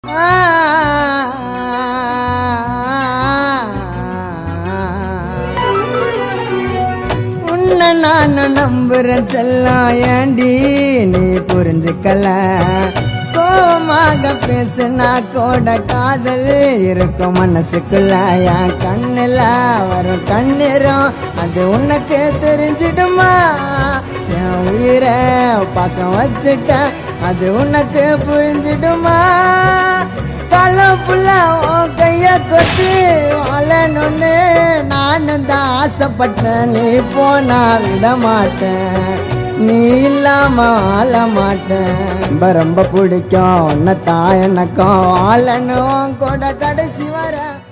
உன்னை நான் நம்புறேன் செல்லம் ஏண்டி நீ புரிஞ்சுக்கல கோவமாக பேசுனா கூட காதல் இருக்கும் மனசுக்குள்ள என் கண்ணுல வரும் கண்ணீரும் அது உனக்கு தெரிஞ்சிடுமா என் உயிரை பாசம் வச்சுட்ட அது உனக்கு புரிஞ்சிடுமா காலம் ஃபுல்லா உன் கைய கொத்து வாழணும்னு நானும் தான் ஆசைப்பட்டேன் நீ போனா விட மாட்டேன் நீ இல்லாம வாழ மாட்டேன் ரொம்ப ரொம்ப பிடிக்கும் உன்னை தான் எனக்கும் வாழணும் கூட கடைசி வர